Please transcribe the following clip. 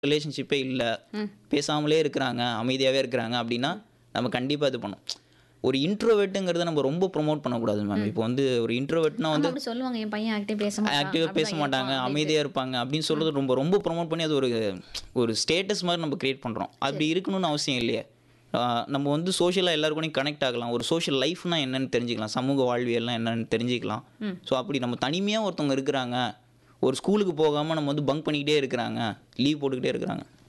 ரிலேஷன்ஷிப்பே இல்லை பேசாமலே இருக்கிறாங்க அமைதியாகவே இருக்கிறாங்க அப்படின்னா நம்ம கண்டிப்பாக இது பண்ணணும் ஒரு இன்ட்ரோவேட்டுங்கிறத நம்ம ரொம்ப ப்ரொமோட் பண்ணக்கூடாது மேம் இப்போ வந்து ஒரு இன்ட்ரோவேட்னா ஆமா, வந்து அப்படி சொல்லுவாங்க என் பையன் ஆக்டிவ் பேச மாட்டான் ஆக்டிவாக பேச அப்படிதான் மாட்டாங்க இருப்பான் அமைதியாக இருப்பாங்க அப்படின்னு சொல்கிறது ரொம்ப ரொம்ப ப்ரொமோட் பண்ணி அது ஒரு ஒரு ஸ்டேட்டஸ் மாதிரி நம்ம கிரியேட் பண்ணுறோம் அப்படி இருக்கணும்னு அவசியம் இல்லையே ஆஹ் நம்ம வந்து சோஷியலாக எல்லாருக்கூடயும் கனெக்ட் ஆகலாம் ஒரு சோஷியல் லைஃப்னா என்னன்னு தெரிஞ்சுக்கலாம் சமூக வாழ்வியல்லாம் என்னன்னு தெரிஞ்சுக்கலாம் ஸோ அப்படி நம்ம தனிமையாக ஒருத்தவங்க இருக்கிறாங்க ஒரு ஸ்கூலுக்கு போகாமல் நம்ம வந்து பங்க் பண்ணிக்கிட்டே இருக்கிறாங்க லீவ் போட்டுக்கிட்டே இருக்கிறாங்க